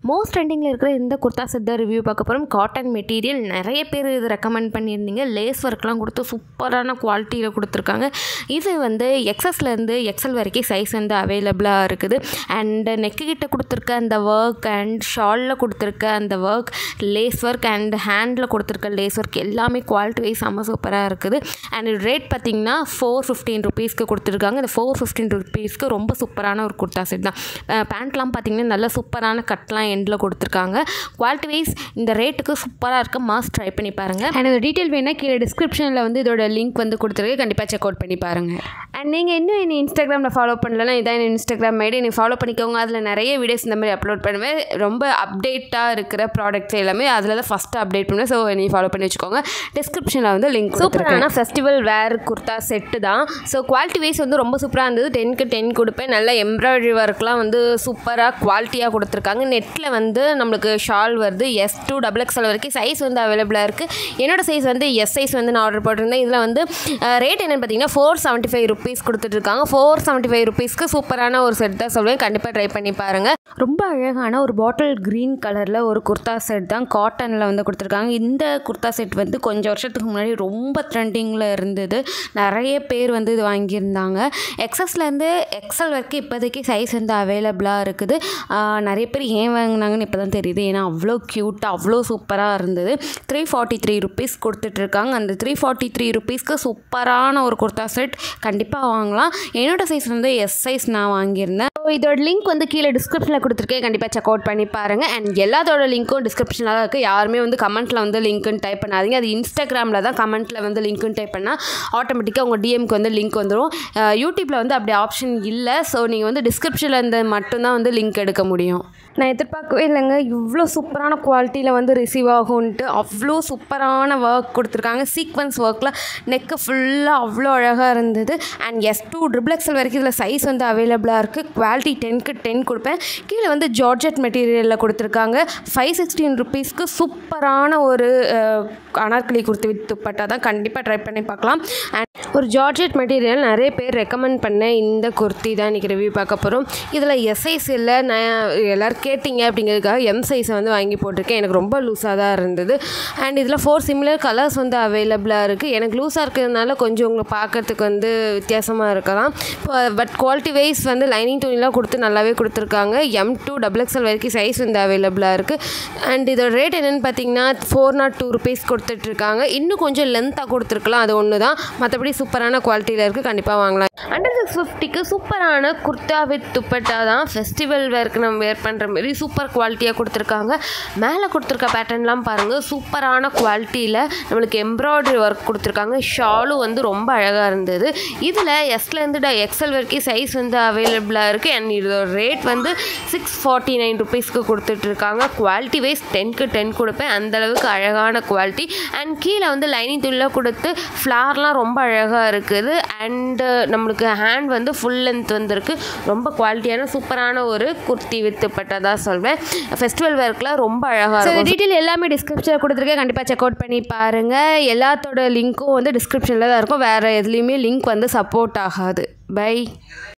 most ட்ரெண்டிங்கில் இருக்கிற இந்த குர்தா செட் தான் ரிவ்யூ பார்க்க போகிறோம் காட்டன் மெட்டீரியல் நிறைய பேர் இது ரெக்கமெண்ட் பண்ணியிருந்தீங்க லேஸ் ஒர்க்லாம் கொடுத்து சூப்பரான குவாலிட்டியில் கொடுத்துருக்காங்க இது வந்து எக்ஸஸ்லேருந்து எக்ஸல் வரைக்கும் சைஸ் வந்து அவைலபிளாக இருக்குது அண்ட் நெக்கு கிட்ட கொடுத்துருக்க அந்த ஒர்க் அண்ட் ஷாலில் கொடுத்துருக்க அந்த work lace work and handle கொடுத்துருக்க லேஸ் ஒர்க் எல்லாமே குவாலிட்டி வைஸ் செம்ம சூப்பராக இருக்குது அண்ட் ரேட் பார்த்திங்கன்னா ஃபோர் ஃபிஃப்டீன் ருபீஸ்க்கு கொடுத்துருக்காங்க இந்த ஃபோர் ஃபிஃப்டீன் ருபீஸ்க்கு ரொம்ப சூப்பரான ஒரு குர்தா செட் தான் பேண்ட்லாம் பார்த்திங்கன்னா நல்ல சூப்பரான கட்லாம் எண்டில் கொடுத்துருக்காங்க குவாலிட்டி வைஸ் இந்த ரேட்டுக்கு சூப்பராக இருக்க மாஸ் ட்ரை பண்ணி பாருங்கள் அண்ட் இந்த டீட்டெயில் வேணால் கீழே டிஸ்கிரிப்ஷனில் வந்து இதோட லிங்க் வந்து கொடுத்துருக்கு கண்டிப்பாக செக் அவுட் பண்ணி பாருங்கள் அண்ட் நீங்கள் இன்னும் என்னை இன்ஸ்டாகிராமில் ஃபாலோ பண்ணலன்னா இதான் என் இன்ஸ்டாகிராம் ஐடி நீ ஃபாலோ பண்ணிக்கோங்க அதில் நிறைய வீடியோஸ் இந்த மாதிரி அப்லோட் பண்ணுவேன் ரொம்ப அப்டேட்டாக இருக்கிற ப்ராடக்ட்ஸ் எல்லாமே அதில் தான் ஃபஸ்ட்டு அப்டேட் பண்ணுவேன் ஸோ நீ ஃபாலோ பண்ணி வச்சுக்கோங்க டிஸ்கிரிப்ஷனில் வந்து லிங்க் சூப்பரான ஃபெஸ்டிவல் வேர் குர்தா செட்டு தான் ஸோ குவாலிட்டி வைஸ் வந்து ரொம்ப சூப்பராக இருந்தது டென்க்கு டென் கொடுப்பேன் நல்ல எம்ப்ராய்டரி ஒர்க்லாம் வந்து சூப்பராக குவாலிட்டியாக கொடுத்துருக்காங்க நெட்டில் வந்து நம்மளுக்கு ஷால் வருது எஸ் டூ டபுள் எக்ஸ்எல் வரைக்கும் சைஸ் வந்து அவைலபிளாக இருக்குது என்னோட சைஸ் வந்து எஸ் சைஸ் வந்து நான் ஆர்டர் போட்டிருந்தேன் இதில் வந்து ரேட் என்னென்னு பார்த்தீங்கன்னா ஃபோர் செவன்ட்டி ஃபைவ் ருபீஸ் கொடுத்துட்ருக்காங்க ஃபோர் செவன்ட்டி ஃபைவ் ருபீஸ்க்கு சூப்பரான ஒரு செட் தான் சொல்லுவேன் கண்டிப்பாக ட்ரை பண்ணி பாருங்கள் ரொம்ப அழகான ஒரு பாட்டில் க்ரீன் கலரில் ஒரு குர்தா செட் தான் காட்டனில் வந்து கொடுத்துருக்காங்க இந்த குர்தா செட் வந்து கொஞ்சம் வருஷத்துக்கு முன்னாடி ரொம்ப ட்ரெண்டிங்கில் இருந்தது நிறைய பேர் வந்து இது வாங்கியிருந்தாங்க எக்ஸஸ்லேருந்து எக்ஸல் வரைக்கும் இப்போதைக்கு சைஸ் வந்து அவைலபிளாக இருக்குது ஆஹ் நிறைய பேர் ஏன் வாங்கினாங்கன்னு இப்போ தான் தெரியுது ஏன்னா அவ்வளோ க்யூட்டாக அவ்வளோ சூப்பராக இருந்தது த்ரீ ஃபார்ட்டி த்ரீ ருபீஸ் கொடுத்துட்ருக்காங்க அந்த த்ரீ ஃபார்ட்டி த்ரீ ருபீஸ்க்கு சூப்பரான ஒரு குர்தா செட் கண்டிப்பாக வாங்கலாம் என்னோடய சைஸ் வந்து எஸ் சைஸ் நான் வாங்கியிருந்தேன் ஸோ இதோட லிங்க் வந்து கீழே டிஸ்கிரிப்ஷனில் கொடுத்துருக்கேன் கண்டிப்பாக செக் அவுட் பண்ணி பாருங்கள் அண்ட் எல்லாத்தோட லிங்க்கும் டிஸ்கிரிப்ஷனில் தான் இருக்குது யாருமே வந்து கமெண்ட்டில் வந்து லிங்க்குன்னு டைப் பண்ணாதீங்க அது இன்ஸ்டாகிராமில் தான் கமெண்ட்டில் வந்து லிங்க்குன்னு டைப் பண்ணால் ஆட்டோமேட்டிக்காக உங்கள் டிஎம்க்கு வந்து லிங்க் வந்துடும் யூடியூப்பில் வந்து அப்படி ஆப்ஷன் இல்லை ஸோ நீங்கள் வந்து டிஸ்கிரிப்ஷனில் இருந்து மட்டும்தான் வந்து லிங்க் எடுக்க முடியும் நான் எதிர்பார்க்கவே இல்லைங்க இவ்வளோ சூப்பரான குவாலிட்டியில் வந்து ரிசீவ் ஆகும்ன்ட்டு அவ்வளோ சூப்பரான ஒர்க் கொடுத்துருக்காங்க சீக்வன்ஸ் ஒர்க்கில் நெக்கு ஃபுல்லாக அவ்வளோ அழகாக இருந்தது and S to triple XL வரைக்கும் இதில் சைஸ் வந்து அவைலபிளாக இருக்குது குவாலிட்டி டென்க்கு டென் கொடுப்பேன் கீழே வந்து ஜார்ஜெட் மெட்டீரியலில் கொடுத்துருக்காங்க ஃபைவ் சிக்ஸ்டீன் ருபீஸ்க்கு சூப்பரான ஒரு அஹ், அனார்கலி குர்த்தி வித் துப்பட்டா தான் கண்டிப்பாக ட்ரை பண்ணி பார்க்கலாம் அண்ட் ஒரு ஜார்ஜெட் மெட்டீரியல் நிறைய பேர் ரெக்கமெண்ட் பண்ண இந்த குர்த்தி தான் இன்றைக்கி ரிவ்யூ பார்க்க போகிறோம் இதில் எஸ்ஐஸ் இல்லை நான் எல்லோரும் கேட்டிங்க அப்படிங்கிறதுக்காக எம் சைஸை வந்து வாங்கி போட்டிருக்கேன் எனக்கு ரொம்ப லூஸாக தான் இருந்தது அண்ட் இதில் ஃபோர் சிமிலர் கலர்ஸ் வந்து அவைலபிளாக இருக்குது எனக்கு லூஸாக இருக்கிறதுனால கொஞ்சம் உங்களுக்கு பார்க்கறதுக்கு வந்து வித்தியாசமாக இருக்கலாம் இப்போ பட் குவாலிட்டி வைஸ் வந்து லைனிங் துணிலாம் கொடுத்து நல்லாவே கொடுத்துருக்காங்க எம் டூ டபுள் எக்ஸ்எல் வரைக்கும் சைஸ் வந்து அவைலபிளாக இருக்குது அண்ட் இதோட ரேட் என்னென்னு பார்த்தீங்கன்னா ஃபோர் நாட் டூ ருபீஸ் கொடுத்துட்ருக்காங்க இன்னும் கொஞ்சம் லென்த்தாக கொடுத்துருக்கலாம் அது ஒன்று தான் மற்றபடி சூப்பரான குவாலிட்டியில் இருக்குது கண்டிப்பாக வாங்கலாம் அண்டர் சிக்ஸ் ஃபிஃப்டிக்கு சூப்பரான குர்தா வித் துப்பட்டா தான் ஃபெஸ்டிவல் வேர்க்கு நம்ம வேர் பண்ணுற மாதிரி சூப்பர் குவாலிட்டியாக கொடுத்துருக்காங்க மேலே கொடுத்துருக்க பேட்டர்ன்லாம் பாருங்கள் சூப்பரான குவாலிட்டியில் நம்மளுக்கு எம்ப்ராய்டரி ஒர்க் கொடுத்துருக்காங்க ஷாலும் வந்து ரொம்ப அழகாக இருந்தது இதில் எஸ்லேருந்து எக்ஸல் வரைக்கும் சைஸ் வந்து அவைலபிளாக இருக்குது அண்ட் இதோட ரேட் வந்து சிக்ஸ் ஃபார்ட்டி நைன் ருபீஸ்க்கு கொடுத்துட்ருக்காங்க குவாலிட்டி வைஸ் டென்க்கு டென் கொடுப்பேன் அந்தளவுக்கு அழகான குவாலிட்டி அண்ட் கீழே வந்து லைனிங் துணியில் கொடுத்து ஃப்ளார்லாம் ரொம்ப அழகாக இருக்குது அண்டு நம்மளுக்கு ஹேண்ட் வந்து ஃபுல் லென்த் வந்திருக்கு ரொம்ப குவாலிட்டியான சூப்பரான ஒரு குர்த்தி வித்து பட்டதாக சொல்வேன் ஃபெஸ்டிவல் ஒர்க்கில் ரொம்ப அழகாக ஸோ இருக்கும் டீட்டெயில் எல்லாமே டிஸ்கிரிப்ஷனில் கொடுத்துருக்கேன் கண்டிப்பாக செக் அவுட் பண்ணி பாருங்கள் எல்லாத்தோட லிங்க்கும் வந்து டிஸ்கிரிப்ஷனில் தான் இருக்கும் வேறு எதுலேயுமே லிங்க் வந்து சப்போர்ட் ஆகாது பை